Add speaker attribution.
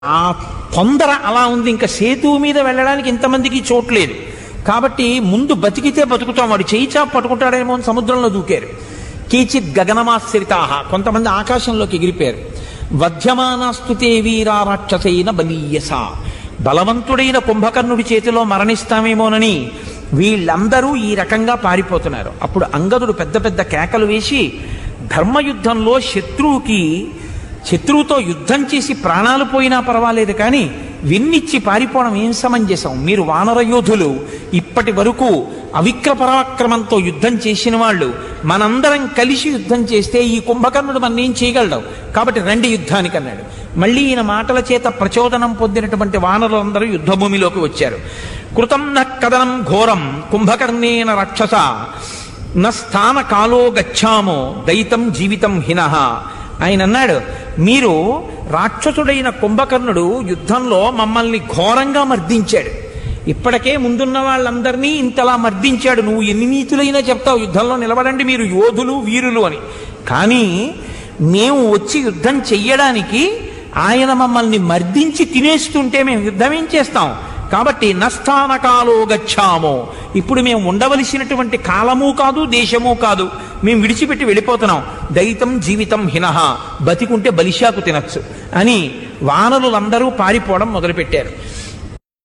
Speaker 1: ఆ తొందర అలా ఉంది ఇంకా సేతువు మీద వెళ్ళడానికి ఇంతమందికి చోట్లేదు కాబట్టి ముందు బతికితే బతుకుతాం వాడు చేయి చాపు పట్టుకుంటాడేమో అని సముద్రంలో దూకారు కీచిత్ గగనమాశ్రితాహ కొంతమంది ఆకాశంలోకి ఎగిరిపోయారు వధ్యమానాస్తుతే వీరా రాక్షసైన బలీయస బలవంతుడైన కుంభకర్ణుడి చేతిలో మరణిస్తామేమోనని వీళ్ళందరూ ఈ రకంగా పారిపోతున్నారు అప్పుడు అంగదుడు పెద్ద పెద్ద కేకలు వేసి ధర్మయుద్ధంలో శత్రువుకి శత్రువుతో యుద్ధం చేసి ప్రాణాలు పోయినా పర్వాలేదు కానీ విన్నిచ్చి పారిపోవడం ఏం సమంజసం మీరు వానర యోధులు ఇప్పటి వరకు అవిక్ర పరాక్రమంతో యుద్ధం చేసిన వాళ్ళు మనందరం కలిసి యుద్ధం చేస్తే ఈ కుంభకర్ణుడు మన ఏం చేయగలడు కాబట్టి రండి యుద్ధానికి అన్నాడు మళ్ళీ ఈయన మాటల చేత ప్రచోదనం పొందినటువంటి వానరులందరూ యుద్ధభూమిలోకి వచ్చారు కృతం న కదనం ఘోరం కుంభకర్ణేన రక్షస న స్థాన కాలో గచ్చామో దయితం జీవితం హినః ఆయన అన్నాడు మీరు రాక్షసుడైన కుంభకర్ణుడు యుద్ధంలో మమ్మల్ని ఘోరంగా మర్దించాడు ఇప్పటికే ముందున్న వాళ్ళందరినీ ఇంతలా మర్దించాడు నువ్వు ఎన్ని నీతులైనా చెప్తావు యుద్ధంలో నిలబడండి మీరు యోధులు వీరులు అని కానీ మేము వచ్చి యుద్ధం చెయ్యడానికి ఆయన మమ్మల్ని మర్దించి తినేస్తుంటే మేము యుద్ధం ఏం చేస్తాం కాబట్టి నస్థానకాలో గచ్చామో ఇప్పుడు మేము ఉండవలసినటువంటి కాలము కాదు దేశము కాదు మేము విడిచిపెట్టి వెళ్ళిపోతున్నాం దైతం జీవితం హినహ బతికుంటే బలిశాకు తినచ్చు అని వానరులందరూ పారిపోవడం మొదలుపెట్టారు